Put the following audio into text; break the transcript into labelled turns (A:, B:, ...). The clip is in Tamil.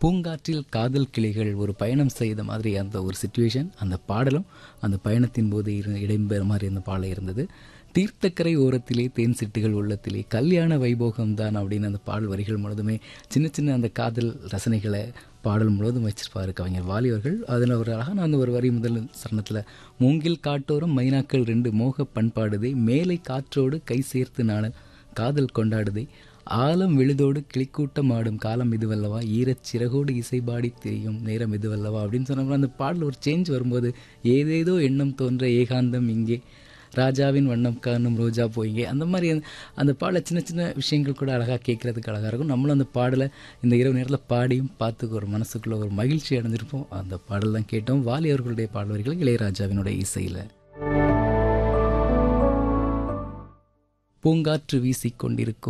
A: பூங்காற்றில் காதல் கிளிகள் ஒரு பயணம் செய்த மாதிரி அந்த ஒரு சுச்சுவேஷன் அந்த பாடலும் அந்த பயணத்தின் போது இரு- இடம்பெற மாதிரி அந்த பாடல் இருந்தது தீர்த்தக்கரை ஓரத்திலே தேன் சிட்டுகள் உள்ளத்திலே கல்யாண வைபோகம் தான் அப்படின்னு அந்த பாடல் வரிகள் முழுதுமே சின்ன சின்ன அந்த காதல் ரசனைகளை பாடல் முழுவதும் வச்சிருப்பாரு கவிஞர் வாலி அவர்கள் அதில் ஒரு அழகான அந்த ஒரு வரி முதல் சரணத்தில் மூங்கில் காட்டோரம் மைனாக்கள் ரெண்டு மோக பண்பாடுதே மேலை காற்றோடு கை சேர்த்து நாண காதல் கொண்டாடுதே ஆலம் விழுதோடு கிளிக்கூட்டம் ஆடும் காலம் இதுவல்லவா ஈரச் சிறகோடு இசைபாடி திரியும் நேரம் இதுவல்லவா அப்படின்னு சொன்னப்போ அந்த பாடல் ஒரு சேஞ்ச் வரும்போது ஏதேதோ எண்ணம் தோன்ற ஏகாந்தம் இங்கே ராஜாவின் வண்ணம் காணும் ரோஜா போயிங்க அந்த மாதிரி அந்த- அந்த பாடல சின்ன சின்ன விஷயங்கள் கூட அழகாக கேட்கறதுக்கு அழகாக இருக்கும் நம்மளும் அந்த பாடலை இந்த இரவு நேரத்தில் பாடியும் பார்த்து ஒரு மனசுக்குள்ள ஒரு மகிழ்ச்சி அடைஞ்சிருப்போம் அந்த பாடல் தான் கேட்டோம் வாலி அவர்களுடைய பாடல் வரிகள் இளையராஜாவினுடைய இசையில் பூங்காற்று வீசிக்கொண்டிருக்கும்